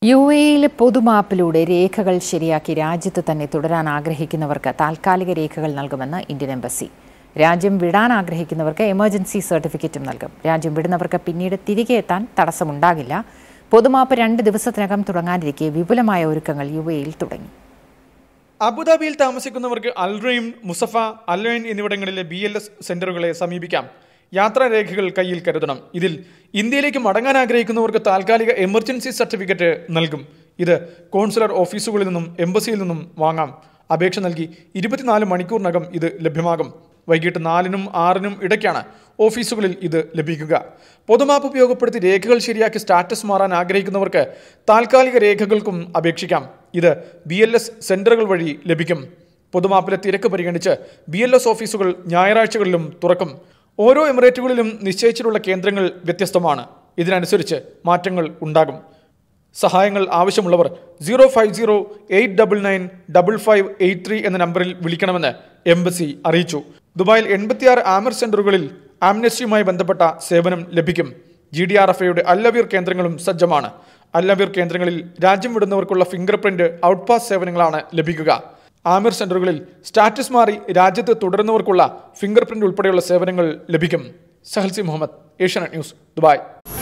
U എയിൽ പൊതുമാപ്പിലൂടെ രേഖകൾ ശരിയാക്കി രാജ്യത്ത് തന്നെ തുടരാൻ ആഗ്രഹിക്കുന്നവർക്ക് താൽക്കാലിക രേഖകൾ നൽകുമെന്ന് ഇന്ത്യൻ എംബസി രാജ്യം വിടാൻ ആഗ്രഹിക്കുന്നവർക്ക് എമർജൻസി സർട്ടിഫിക്കറ്റും നൽകും രാജ്യം വിടുന്നവർക്ക് പിന്നീട് തിരികെ എത്താൻ തടസ്സമുണ്ടാകില്ല പൊതുമാപ്പ് രണ്ട് ദിവസത്തിനകം തുടങ്ങാനിരിക്കെ വിപുലമായ ഒരുക്കങ്ങൾ യു എയിൽ തുടങ്ങി അബുദാബിയിൽ താമസിക്കുന്നവർക്ക് അൽറൈം മുസഫ അൽവൈൻ എന്നിവിടങ്ങളിലെ ബി എൽ എസ് സെന്ററുകളെ സമീപിക്കാം യാത്രാരേഖകൾ കയ്യിൽ കരുതണം ഇതിൽ ഇന്ത്യയിലേക്ക് മടങ്ങാൻ ആഗ്രഹിക്കുന്നവർക്ക് താൽക്കാലിക എമർജൻസി സർട്ടിഫിക്കറ്റ് നൽകും ഇത് കോൺസുലർ ഓഫീസുകളിൽ നിന്നും എംബസിയിൽ നിന്നും വാങ്ങാം അപേക്ഷ നൽകി ഇരുപത്തിനാല് മണിക്കൂറിനകം ഇത് ലഭ്യമാകും വൈകിട്ട് നാലിനും ആറിനും ഇടയ്ക്കാണ് ഓഫീസുകളിൽ ഇത് ലഭിക്കുക പൊതുമാപ്പ് ഉപയോഗപ്പെടുത്തി രേഖകൾ ശരിയാക്കി സ്റ്റാറ്റസ് മാറാൻ ആഗ്രഹിക്കുന്നവർക്ക് താൽക്കാലിക രേഖകൾക്കും അപേക്ഷിക്കാം ഇത് ബി എൽ എസ് സെന്ററുകൾ വഴി ലഭിക്കും പൊതുമാപ്പിലെ തിരക്ക് പരിഗണിച്ച് ബി എൽ എസ് ഓഫീസുകൾ ഞായറാഴ്ചകളിലും തുറക്കും ഓരോ എമിറേറ്റുകളിലും നിശ്ചയിച്ചിട്ടുള്ള കേന്ദ്രങ്ങൾ വ്യത്യസ്തമാണ് ഇതിനനുസരിച്ച് മാറ്റങ്ങൾ ഉണ്ടാകും സഹായങ്ങൾ ആവശ്യമുള്ളവർ zero five zero eight double nine double five eight three എന്ന നമ്പറിൽ വിളിക്കണമെന്ന് എംബസി അറിയിച്ചു ദുബായിൽ എൺപത്തിയാറ് ആമർ സെന്ററുകളിൽ ആംനസ്റ്റിയുമായി ബന്ധപ്പെട്ട സേവനം ലഭിക്കും ജി ഡി ആർ എഫ് എയുടെ അല്ലവീർ കേന്ദ്രങ്ങളും സജ്ജമാണ് അല്ലവീർ കേന്ദ്രങ്ങളിൽ രാജ്യം വിടുന്നവർക്കുള്ള ഫിംഗർ പ്രിന്റ് ഔട്ട് പാസ് സേവനങ്ങളാണ് ലഭിക്കുക ആമിർ സെന്ററുകളിൽ സ്റ്റാറ്റസ് മാറി രാജ്യത്ത് തുടരുന്നവർക്കുള്ള ഫിംഗർ പ്രിന്റ് ഉൾപ്പെടെയുള്ള സേവനങ്ങൾ ലഭിക്കും സഹൽസി മുഹമ്മദ് ഏഷ്യാനെറ്റ് ന്യൂസ് ദുബായ്